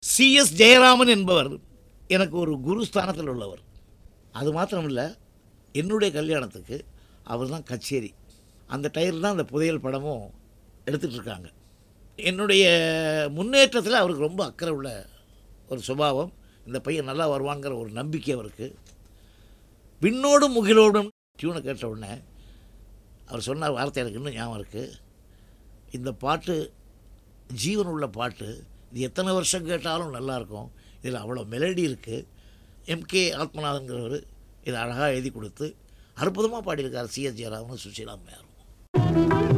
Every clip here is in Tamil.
சிஎஸ் ஜெயராமன் என்பவர் எனக்கு ஒரு குரு ஸ்தானத்தில் உள்ளவர் அது மாத்திரமில்லை என்னுடைய கல்யாணத்துக்கு அவர் தான் கச்சேரி அந்த டயர் தான் அந்த புதையல் படமும் எடுத்துகிட்டு இருக்காங்க என்னுடைய முன்னேற்றத்தில் அவருக்கு ரொம்ப அக்கறை உள்ள ஒரு சுபாவம் இந்த பையன் நல்லா வருவாங்கிற ஒரு நம்பிக்கை அவருக்கு விண்ணோடும் முகிலோடும் டியூனை கேட்ட உடனே அவர் சொன்ன வார்த்தை எனக்கு இன்னும் ஞாபகம் இருக்குது இந்த பாட்டு ஜீவன் உள்ள பாட்டு இது எத்தனை வருஷம் கேட்டாலும் நல்லாயிருக்கும் இதில் அவ்வளோ மெலடி இருக்குது எம்கே ஆத்மநாதன்கிறவர் இதை அழகாக எழுதி கொடுத்து அற்புதமாக பாடியிருக்கார் சிஎஸ் ஜெயராமன் சுஷீலா அம்மையாரும்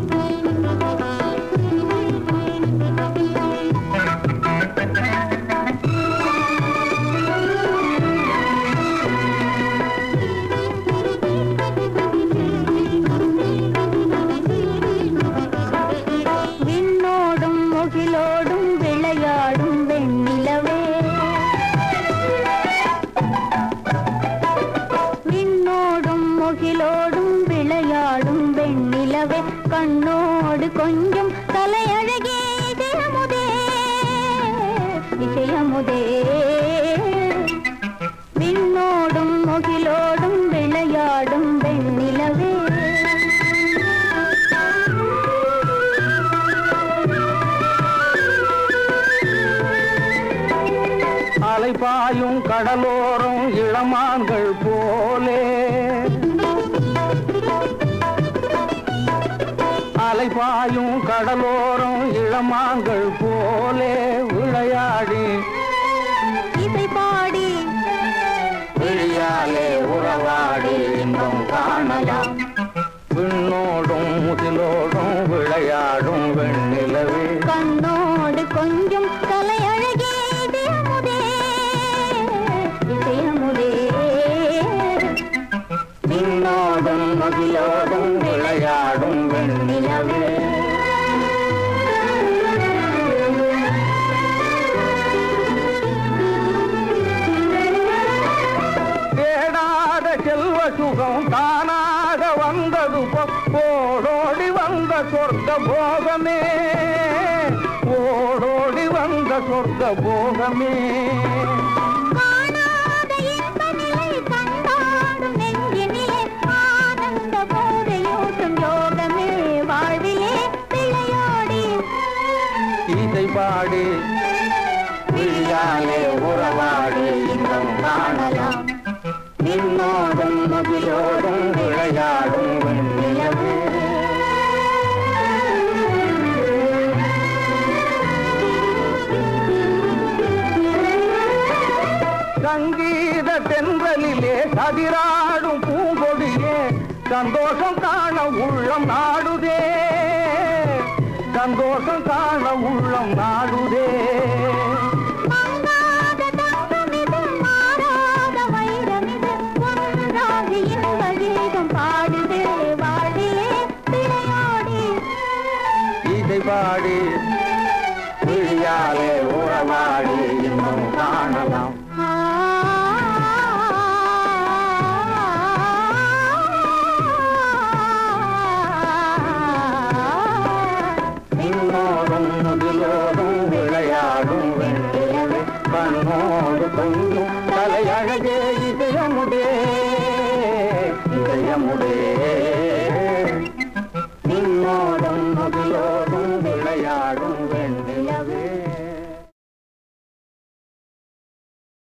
விண்ணோடும் முகிலோடும் விளையாடும் வெண்ணிலவே விண்ணோடும் முகிலோடும் விளையாடும் வெண்ணிலவே கண்ணோடு கொஞ்சம் தலையழகே இசையமுதே இசையமுதே விண்ணோடும் முகிலோடும் விளையாடும் வெண்ணிலவே அலைபாயும் கடலோரம் இளமான்கள் போலே அலைபாயும் கடலோரம் இளமான்கள் போலே விளையாடி இசை பாடி விழியாலே உறவாடி இன்பம் காணலாம் விண்ணோடும் முதிலோடும் விளையாடும் வெண்ணிலவே கண்ணோடு கொஞ்சம் தலையழகே இசையமுதே இசையமுதே விண்ணோடும் முதிலோடும் விளையாடும் வெண்ணிலவே தேடாத செல்வ சுகம் தானாக வந்தது போ- ஓடோடி வந்த சொர்க்க போகமே ஓடோடி வந்த சொர்க்க போகமே காணாத இன்ப நிலை கண்டாடும் நெஞ்சினிலே ஆனந்த போதையூட்டும் யோகமே வாழ்விலே விளையாடி இசை பாடி விழியாலே உறவாடி இன்பம் காணலாம் நின்னோடும் மகிழோடும் விளையாடும் வெண்ணிலவே சங்கீத தென்றலிலே கதிராடும் பூங்கொடியே சந்தோஷம் காண உள்ளம் நாடுதே சந்தோஷம் காண உள்ளம் நாடுதே மங்காத தங்கமிது மாறாத வைரமிது ஒன்றாகி இன்ப கீதம் பாடுதே வாழ்விலே விளையாடி இதை பாடி விழியாலே உறவாடி இன்னும் காணலாம் நின்னோடும் முதிலோடும் விளையாடும் வெண்ணிலவே கண்ணோடு கொஞ்சம் தலையழகே இதயமுடே இதயமுடே